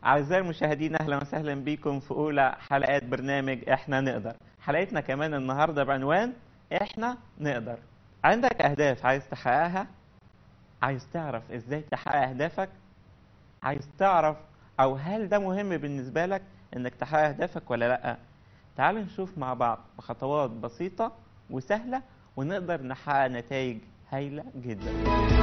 أعزائي المشاهدين أهلا وسهلا بكم في أولى حلقات برنامج إحنا نقدر حلقتنا كمان النهاردة بعنوان إحنا نقدر عندك أهداف عايز تحققها عايز تعرف إزاي تحقق أهدافك عايز تعرف أو هل ده مهم بالنسبة لك إنك تحقق أهدافك ولا لأ تعالوا نشوف مع بعض بخطوات بسيطة وسهلة ونقدر نحقق نتائج هايلة جدا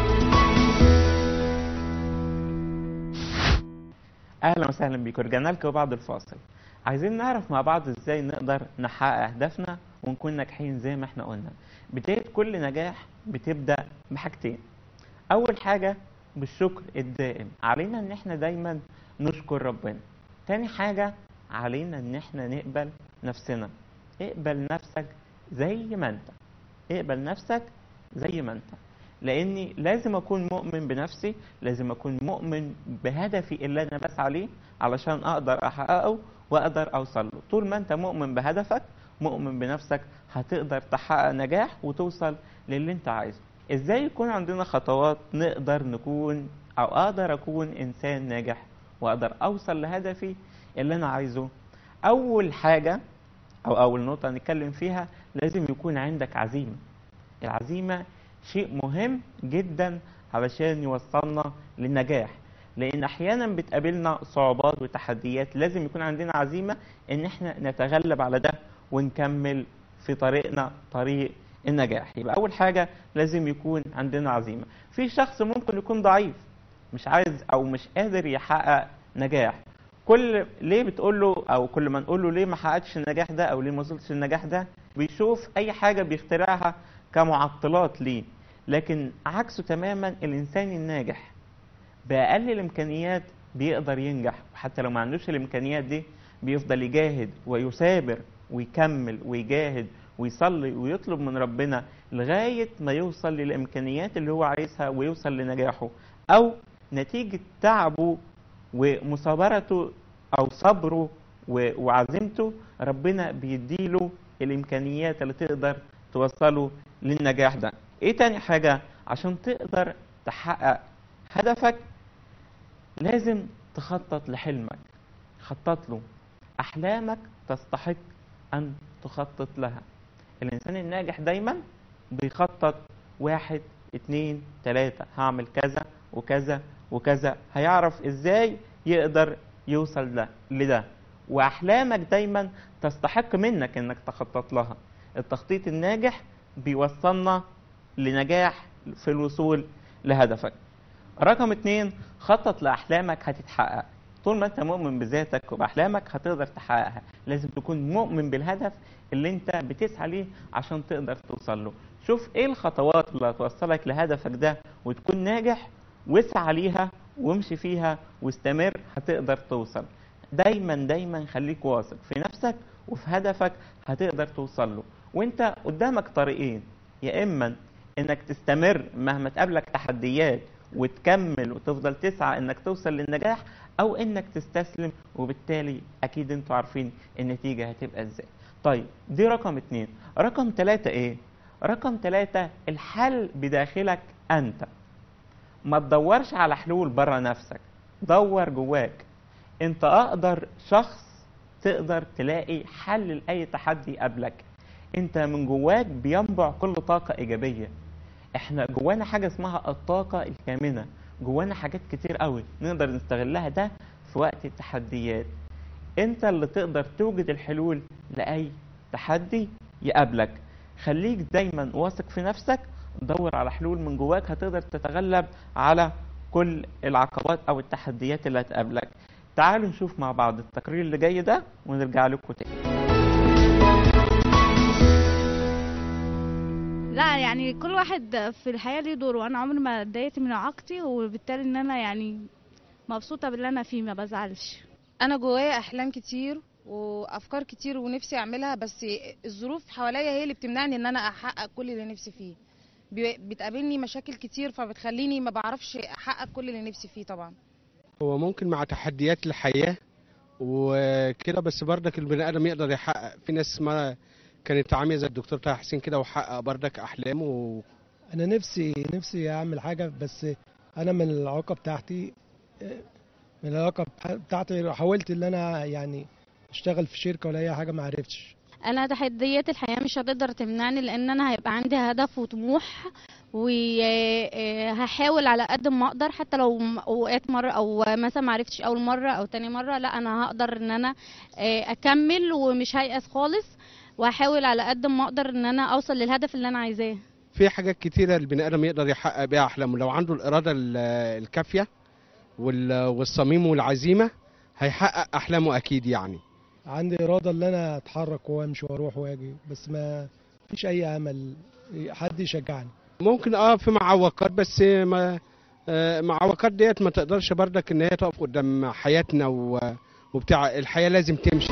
اهلا وسهلا بيكم رجعنا لكم بعد الفاصل عايزين نعرف مع بعض ازاي نقدر نحقق اهدافنا ونكون ناجحين زي ما احنا قلنا بدايه كل نجاح بتبدا بحاجتين اول حاجه بالشكر الدائم علينا ان احنا دايما نشكر ربنا تاني حاجه علينا ان احنا نقبل نفسنا اقبل نفسك زي ما انت اقبل نفسك زي ما انت لاني لازم اكون مؤمن بنفسي لازم اكون مؤمن بهدفي اللي انا بسعى ليه علشان اقدر احققه واقدر اوصل له طول ما انت مؤمن بهدفك مؤمن بنفسك هتقدر تحقق نجاح وتوصل للي انت عايزه ازاي يكون عندنا خطوات نقدر نكون او اقدر اكون انسان ناجح واقدر اوصل لهدفي اللي انا عايزه اول حاجه او اول نقطه نتكلم فيها لازم يكون عندك عزيمه العزيمه شيء مهم جدا علشان يوصلنا للنجاح لان احيانا بتقابلنا صعوبات وتحديات لازم يكون عندنا عزيمه ان احنا نتغلب على ده ونكمل في طريقنا طريق النجاح يبقى اول حاجه لازم يكون عندنا عزيمه في شخص ممكن يكون ضعيف مش عايز او مش قادر يحقق نجاح كل ليه بتقول له او كل ما نقول له ليه ما حققتش النجاح ده او ليه ما وصلتش النجاح ده بيشوف اي حاجه بيخترعها كمعطلات ليه لكن عكسه تماما الانسان الناجح باقل الامكانيات بيقدر ينجح وحتى لو ما عندوش الامكانيات دي بيفضل يجاهد ويثابر ويكمل ويجاهد ويصلي ويطلب من ربنا لغايه ما يوصل للامكانيات اللي هو عايزها ويوصل لنجاحه او نتيجه تعبه ومثابرته او صبره وعزيمته ربنا بيديله الامكانيات اللي تقدر توصله للنجاح ده ايه تاني حاجة عشان تقدر تحقق هدفك لازم تخطط لحلمك خطط له احلامك تستحق ان تخطط لها الانسان الناجح دايما بيخطط واحد اتنين تلاتة هعمل كذا وكذا وكذا هيعرف ازاي يقدر يوصل ده لده واحلامك دايما تستحق منك انك تخطط لها التخطيط الناجح بيوصلنا لنجاح في الوصول لهدفك رقم اتنين خطط لأحلامك هتتحقق طول ما انت مؤمن بذاتك وبأحلامك هتقدر تحققها لازم تكون مؤمن بالهدف اللي انت بتسعى ليه عشان تقدر توصل له شوف ايه الخطوات اللي هتوصلك لهدفك ده وتكون ناجح واسعى ليها وامشي فيها واستمر هتقدر توصل دايما دايما خليك واثق في نفسك وفي هدفك هتقدر توصل له وانت قدامك طريقين يا اما انك تستمر مهما تقابلك تحديات وتكمل وتفضل تسعى انك توصل للنجاح او انك تستسلم وبالتالي اكيد انتوا عارفين النتيجة هتبقى ازاي طيب دي رقم اتنين رقم تلاتة ايه رقم تلاتة الحل بداخلك انت ما تدورش على حلول بره نفسك دور جواك انت اقدر شخص تقدر تلاقي حل لاي تحدي يقابلك انت من جواك بينبع كل طاقة ايجابية احنا جوانا حاجة اسمها الطاقة الكامنة جوانا حاجات كتير قوي نقدر نستغلها ده في وقت التحديات انت اللي تقدر توجد الحلول لأي تحدي يقابلك خليك دايما واثق في نفسك دور على حلول من جواك هتقدر تتغلب على كل العقبات او التحديات اللي هتقابلك تعالوا نشوف مع بعض التقرير اللي جاي ده ونرجع لكم تاني لا يعني كل واحد في الحياة ليه دور وانا عمري ما اتضايقت من اعاقتي وبالتالي ان انا يعني مبسوطة باللي انا فيه ما بزعلش انا جوايا احلام كتير وافكار كتير ونفسي اعملها بس الظروف حواليا هي اللي بتمنعني ان انا احقق كل اللي نفسي فيه بي- بتقابلني مشاكل كتير فبتخليني ما بعرفش احقق كل اللي نفسي فيه طبعا هو ممكن مع تحديات الحياة وكده بس بردك البني آدم يقدر يحقق في ناس ما كانت عامية زي الدكتور طه حسين كده وحقق بردك أحلامه و... انا نفسي نفسي اعمل حاجه بس انا من العلاقه بتاعتي آه، العلاقه بتاع- بتاعتي حاولت ان انا يعني اشتغل في شركه ولا اي حاجه ما عرفتش انا تحديات الحياه مش هتقدر تمنعني لان انا هيبقى عندي هدف وطموح وهحاول على قد ما اقدر حتى لو م- وقعت مره او مثلا ما عرفتش اول مره او تاني مره لا انا هقدر ان انا آه، اكمل ومش هيأس خالص وهحاول على قد ما اقدر ان انا اوصل للهدف اللي انا عايزاه في حاجات كتيرة البني آدم يقدر يحقق بيها أحلامه لو عنده الإرادة ال- الكافية وال- والصميم والعزيمة هيحقق أحلامه أكيد يعني عندي اراده ان انا اتحرك وامشي واروح واجي بس ما فيش اي امل حد يشجعني ممكن اه في معوقات بس ما آه، معوقات ديت ما تقدرش بردك ان هي تقف قدام حياتنا و- وبتاع الحياة لازم تمشي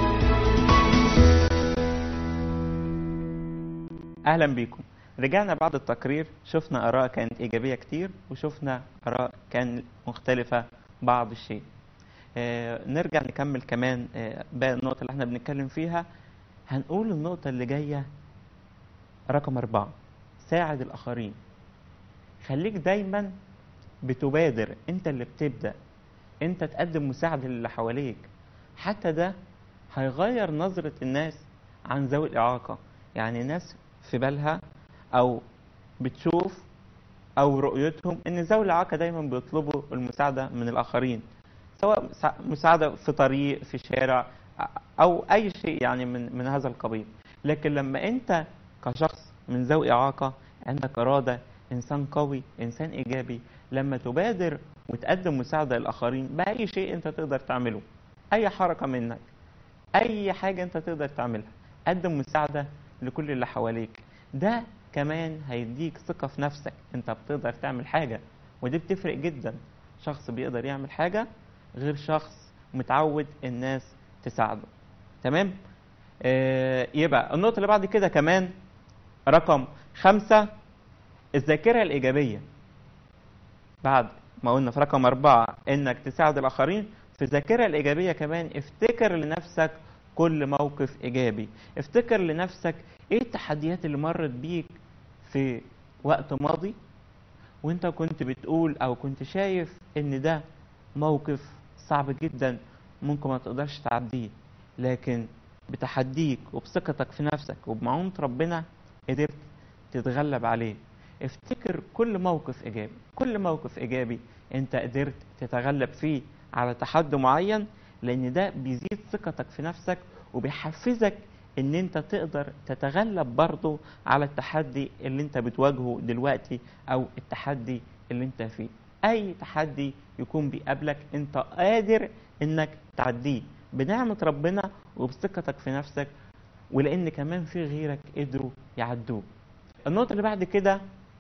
اهلا بيكم رجعنا بعد التقرير شفنا اراء كانت ايجابيه كتير وشفنا اراء كان مختلفه بعض الشيء آه نرجع نكمل كمان آه باقي النقطه اللي احنا بنتكلم فيها هنقول النقطه اللي جايه رقم أربعة ساعد الآخرين خليك دايما بتبادر انت اللي بتبدأ انت تقدم مساعدة للي حواليك حتى ده هيغير نظرة الناس عن ذوي الإعاقة يعني ناس في بالها أو بتشوف أو رؤيتهم إن ذوي الإعاقة دايما بيطلبوا المساعدة من الآخرين سواء مسا- مساعدة في طريق في شارع أو أي شيء يعني من من هذا القبيل لكن لما أنت كشخص من ذوي إعاقة عندك إرادة إنسان قوي إنسان إيجابي لما تبادر وتقدم مساعدة للآخرين بأي شيء أنت تقدر تعمله أي حركة منك أي حاجة أنت تقدر تعملها قدم مساعدة لكل اللي حواليك ده كمان هيديك ثقة في نفسك أنت بتقدر تعمل حاجة ودي بتفرق جدا شخص بيقدر يعمل حاجة غير شخص متعود الناس تساعده تمام آه يبقى النقطة اللي بعد كده كمان رقم خمسة الذاكرة الإيجابية بعد ما قلنا في رقم أربعة إنك تساعد الآخرين في الذاكرة الإيجابية كمان افتكر لنفسك كل موقف إيجابي افتكر لنفسك إيه التحديات اللي مرت بيك في وقت ماضي وانت كنت بتقول او كنت شايف ان ده موقف صعب جدا ممكن ما تقدرش تعديه لكن بتحديك وبثقتك في نفسك وبمعونة ربنا قدرت تتغلب عليه افتكر كل موقف ايجابي كل موقف ايجابي انت قدرت تتغلب فيه على تحدي معين لان ده بيزيد ثقتك في نفسك وبيحفزك ان انت تقدر تتغلب برضه على التحدي اللي انت بتواجهه دلوقتي او التحدي اللي انت فيه اي تحدي يكون بيقابلك انت قادر انك تعديه بنعمة ربنا وبثقتك في نفسك ولان كمان في غيرك قدروا يعدوه النقطة اللي بعد كده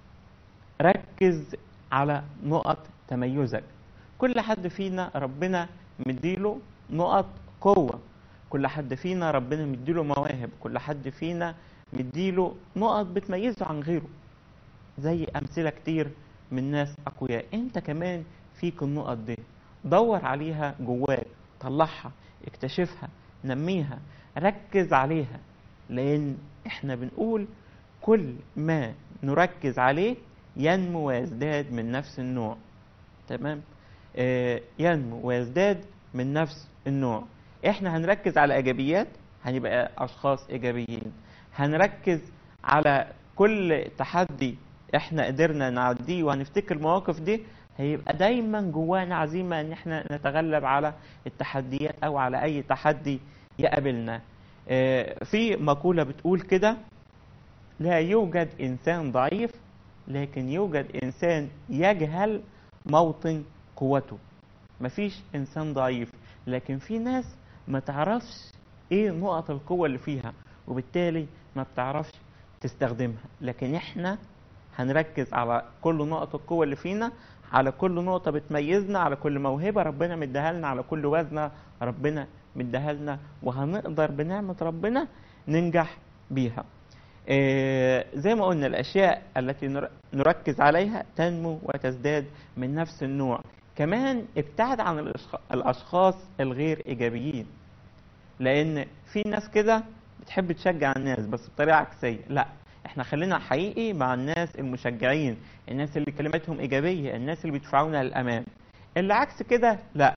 ركز على نقط تميزك كل حد فينا ربنا مديله نقط قوة كل حد فينا ربنا مديله مواهب كل حد فينا مديله نقط بتميزه عن غيره زي أمثلة كتير من ناس أقوياء أنت كمان فيك النقط دي دور عليها جواك طلعها اكتشفها نميها ركز عليها لأن احنا بنقول كل ما نركز عليه ينمو ويزداد من نفس النوع تمام آه ينمو ويزداد من نفس النوع احنا هنركز على ايجابيات هنبقى اشخاص ايجابيين هنركز على كل تحدي احنا قدرنا نعديه وهنفتكر المواقف دي هيبقى دايما جوانا عزيمة ان احنا نتغلب على التحديات او على اي تحدي يقابلنا آه، في مقولة بتقول كده لا يوجد انسان ضعيف لكن يوجد انسان يجهل موطن قوته مفيش انسان ضعيف لكن في ناس ما تعرفش ايه نقط القوة اللي فيها وبالتالي ما بتعرفش تستخدمها لكن احنا هنركز على كل نقط القوة اللي فينا على كل نقطة بتميزنا على كل موهبة ربنا مديها لنا على كل وزنة ربنا مديها لنا وهنقدر بنعمة ربنا ننجح بيها آه، زي ما قلنا الأشياء التي نر- نركز عليها تنمو وتزداد من نفس النوع كمان ابتعد عن الأشخ- الأشخاص الغير إيجابيين لأن في ناس كده بتحب تشجع الناس بس بطريقة عكسية لا احنا خلينا حقيقي مع الناس المشجعين الناس اللي كلماتهم إيجابية الناس اللي بيدفعونا للأمام اللي عكس كده لا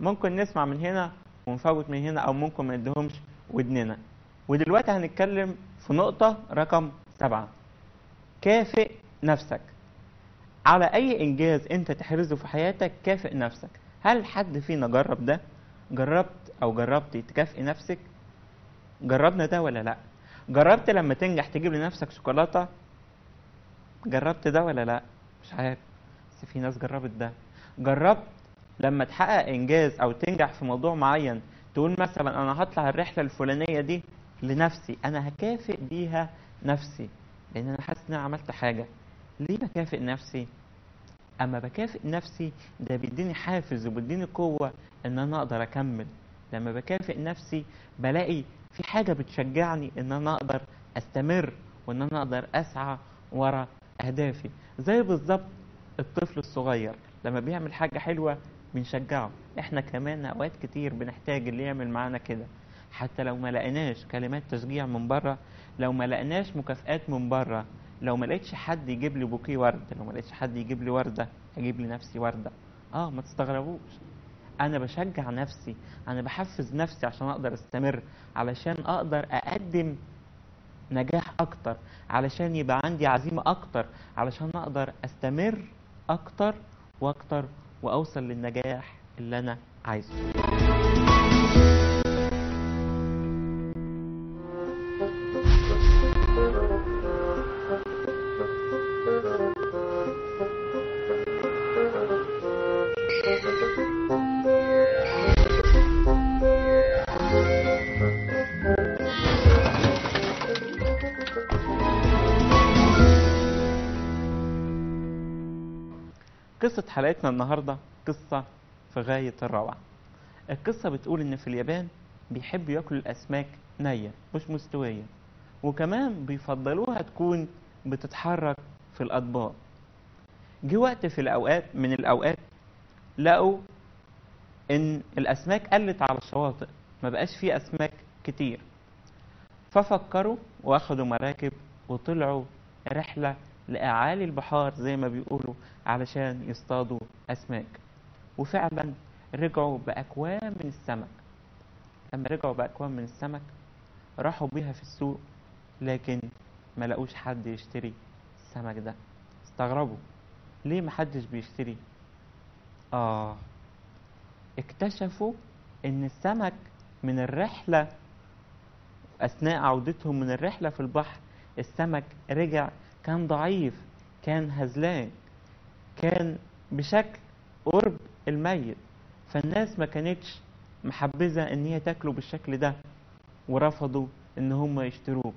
ممكن نسمع من هنا ونفوت من هنا او ممكن ما نديهمش ودننا ودلوقتي هنتكلم في نقطة رقم سبعة كافئ نفسك على اي انجاز انت تحرزه في حياتك كافئ نفسك هل حد فينا جرب ده جربت او جربتي تكافئي نفسك جربنا ده ولا لا جربت لما تنجح تجيب لنفسك شوكولاتة جربت ده ولا لا مش عارف بس في ناس جربت ده جربت لما تحقق انجاز او تنجح في موضوع معين تقول مثلا انا هطلع الرحله الفلانيه دي لنفسي انا هكافئ بيها نفسي لان انا حاسس ان انا عملت حاجه ليه بكافئ نفسي اما بكافئ نفسي ده بيديني حافز وبيديني قوه ان انا اقدر اكمل لما بكافئ نفسي بلاقي في حاجه بتشجعني ان انا اقدر استمر وان انا اقدر اسعى ورا اهدافي زي بالظبط الطفل الصغير لما بيعمل حاجه حلوه بنشجعه احنا كمان اوقات كتير بنحتاج اللي يعمل معانا كده حتى لو ما لقيناش كلمات تشجيع من بره لو ما لقيناش مكافآت من بره لو ما لقيتش حد يجيب لي بوكيه ورد لو ما لقيتش حد يجيب لي ورده اجيب لنفسي ورده اه ما تستغربوش انا بشجع نفسي انا بحفز نفسي عشان اقدر استمر علشان اقدر اقدم نجاح اكتر علشان يبقى عندي عزيمه اكتر علشان اقدر استمر اكتر واكتر واوصل للنجاح اللي انا عايزه قصة حلقتنا النهاردة قصة في غاية الروعة القصة بتقول إن في اليابان بيحبوا ياكلوا الأسماك نية مش مستوية وكمان بيفضلوها تكون بتتحرك في الأطباق جه وقت في الأوقات من الأوقات لقوا إن الأسماك قلت على الشواطئ ما بقاش فيه أسماك كتير ففكروا واخدوا مراكب وطلعوا رحلة لأعالي البحار زي ما بيقولوا علشان يصطادوا أسماك وفعلا رجعوا بأكوام من السمك لما رجعوا بأكوام من السمك راحوا بيها في السوق لكن ما لقوش حد يشتري السمك ده استغربوا ليه محدش بيشتري آه اكتشفوا إن السمك من الرحلة أثناء عودتهم من الرحلة في البحر السمك رجع كان ضعيف كان هزلان كان بشكل قرب الميت فالناس ما كانتش محبذة ان هي تاكله بالشكل ده ورفضوا ان هم يشتروه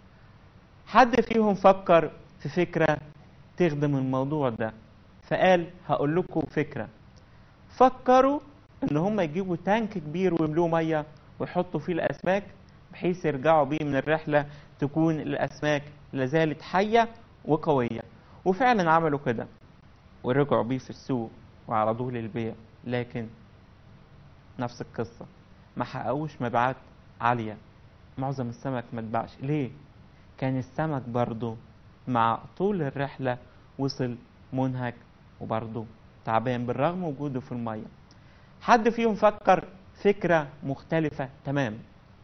حد فيهم فكر في فكرة تخدم الموضوع ده فقال هقول لكم فكرة فكروا ان هم يجيبوا تانك كبير ويملوه مية ويحطوا فيه الاسماك بحيث يرجعوا بيه من الرحلة تكون الاسماك لازالت حية وقوية وفعلا عملوا كده ورجعوا بيه في السوق وعرضوه للبيع لكن نفس القصة ما حققوش مبيعات عالية معظم السمك ما اتباعش ليه؟ كان السمك برضه مع طول الرحلة وصل منهك وبرضه تعبان بالرغم وجوده في المية حد فيهم فكر فكرة مختلفة تمام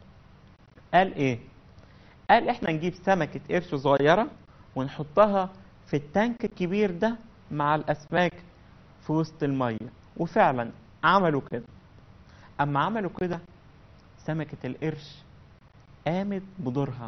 قال ايه؟ قال احنا نجيب سمكة قرش صغيرة ونحطها في التانك الكبير ده مع الأسماك في وسط المية وفعلا عملوا كده أما عملوا كده سمكة القرش قامت بدورها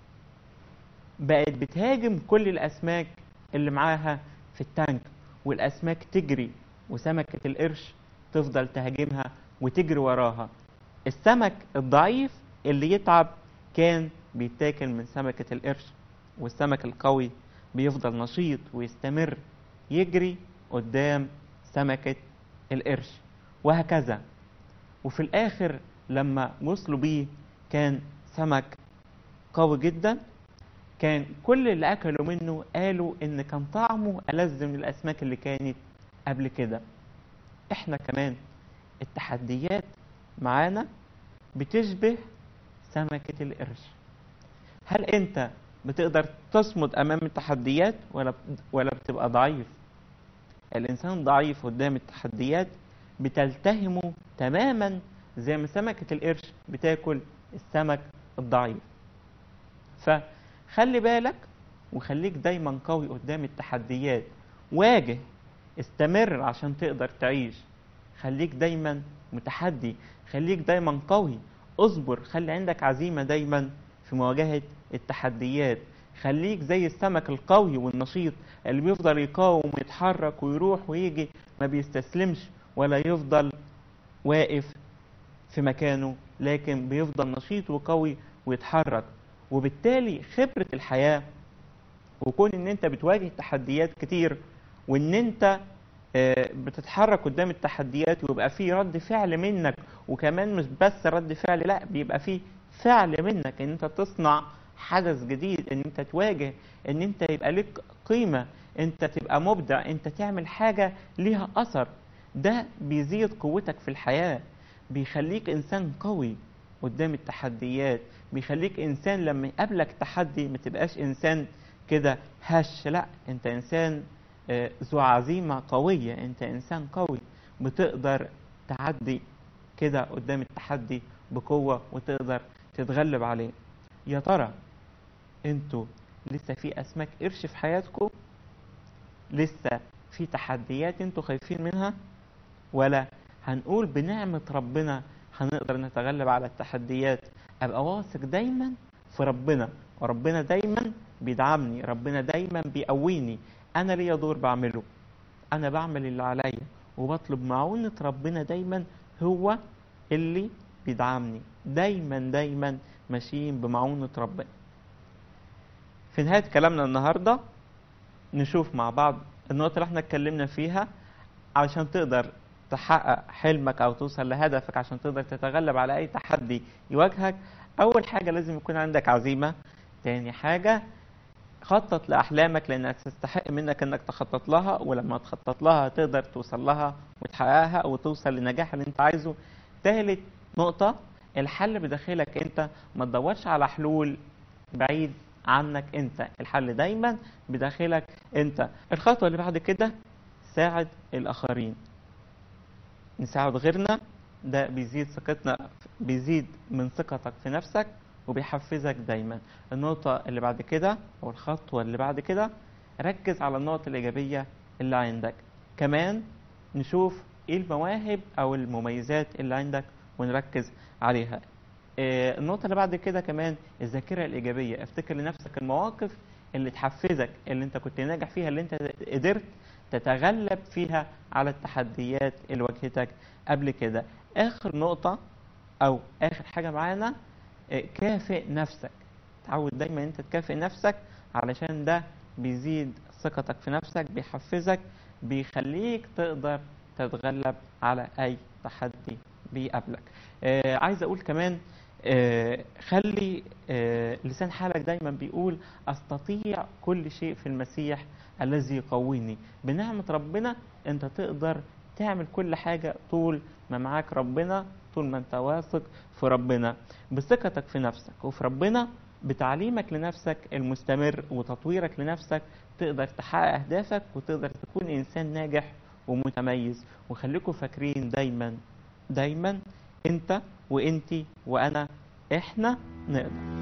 بقت بتهاجم كل الأسماك اللي معاها في التانك والأسماك تجري وسمكة القرش تفضل تهاجمها وتجري وراها السمك الضعيف اللي يتعب كان بيتاكل من سمكة القرش والسمك القوي بيفضل نشيط ويستمر يجري قدام سمكة القرش وهكذا وفي الآخر لما وصلوا بيه كان سمك قوي جدا كان كل اللي أكلوا منه قالوا إن كان طعمه ألذ من الأسماك اللي كانت قبل كده إحنا كمان التحديات معانا بتشبه سمكة القرش هل أنت بتقدر تصمد أمام التحديات ولا ولا بتبقى ضعيف الإنسان ضعيف قدام التحديات بتلتهمه تماما زي ما سمكة القرش بتاكل السمك الضعيف فخلي بالك وخليك دايما قوي قدام التحديات واجه استمر عشان تقدر تعيش خليك دايما متحدي خليك دايما قوي اصبر خلي عندك عزيمة دايما في مواجهة التحديات خليك زي السمك القوي والنشيط اللي بيفضل يقاوم ويتحرك ويروح ويجي ما بيستسلمش ولا يفضل واقف في مكانه لكن بيفضل نشيط وقوي ويتحرك وبالتالي خبرة الحياة وكون ان انت بتواجه تحديات كتير وان انت آه، بتتحرك قدام التحديات ويبقى في رد فعل منك وكمان مش بس رد فعل لا بيبقى في فعل منك ان انت تصنع حدث جديد ان انت تواجه ان انت يبقى لك قيمة انت تبقى مبدع انت تعمل حاجة ليها اثر ده بيزيد قوتك في الحياة بيخليك انسان قوي قدام التحديات بيخليك انسان لما يقابلك تحدي ما تبقاش انسان كده هش لا انت انسان آه، ذو عزيمة قوية انت انسان قوي بتقدر تعدي كده قدام التحدي بقوة وتقدر تتغلب عليه يا ترى انتوا لسه في اسماك قرش في حياتكم لسه في تحديات انتوا خايفين منها ولا هنقول بنعمة ربنا هنقدر نتغلب على التحديات ابقى واثق دايما في ربنا وربنا دايما بيدعمني ربنا دايما بيقويني انا ليا دور بعمله انا بعمل اللي عليا وبطلب معونة ربنا دايما هو اللي بيدعمني دايما دايما ماشيين بمعونة ربنا في نهاية كلامنا النهاردة نشوف مع بعض النقطة اللي احنا اتكلمنا فيها علشان تقدر تحقق حلمك او توصل لهدفك عشان تقدر تتغلب على اي تحدي يواجهك اول حاجة لازم يكون عندك عزيمة تاني حاجة خطط لأحلامك لأنها تستحق منك إنك تخطط لها ولما تخطط لها تقدر توصل لها وتحققها وتوصل للنجاح اللي أنت عايزه. تالت نقطة الحل بداخلك أنت ما تدورش على حلول بعيد عنك أنت، الحل دايما بداخلك أنت. الخطوة اللي بعد كده ساعد الآخرين. نساعد غيرنا ده بيزيد ثقتنا بيزيد من ثقتك في نفسك وبيحفزك دايما النقطة اللي بعد كده أو الخطوة اللي بعد كده ركز على النقط الإيجابية اللي عندك كمان نشوف إيه المواهب أو المميزات اللي عندك ونركز عليها آه، النقطة اللي بعد كده كمان الذاكرة الإيجابية افتكر لنفسك المواقف اللي تحفزك اللي انت كنت ناجح فيها اللي انت قدرت تتغلب فيها على التحديات اللي واجهتك قبل كده آخر نقطة أو آخر حاجة معانا آه، كافئ نفسك تعود دايما انت تكافئ نفسك علشان ده بيزيد ثقتك في نفسك بيحفزك بيخليك تقدر تتغلب على اي تحدي بيقابلك آه عايز اقول كمان آه خلي آه لسان حالك دايما بيقول استطيع كل شيء في المسيح الذي يقويني بنعمة ربنا انت تقدر تعمل كل حاجة طول ما معاك ربنا طول ما انت واثق في ربنا بثقتك في نفسك وفي ربنا بتعليمك لنفسك المستمر وتطويرك لنفسك تقدر تحقق أهدافك وتقدر تكون إنسان ناجح ومتميز وخليكم فاكرين دايما دايما انت وانتي وانا احنا نقدر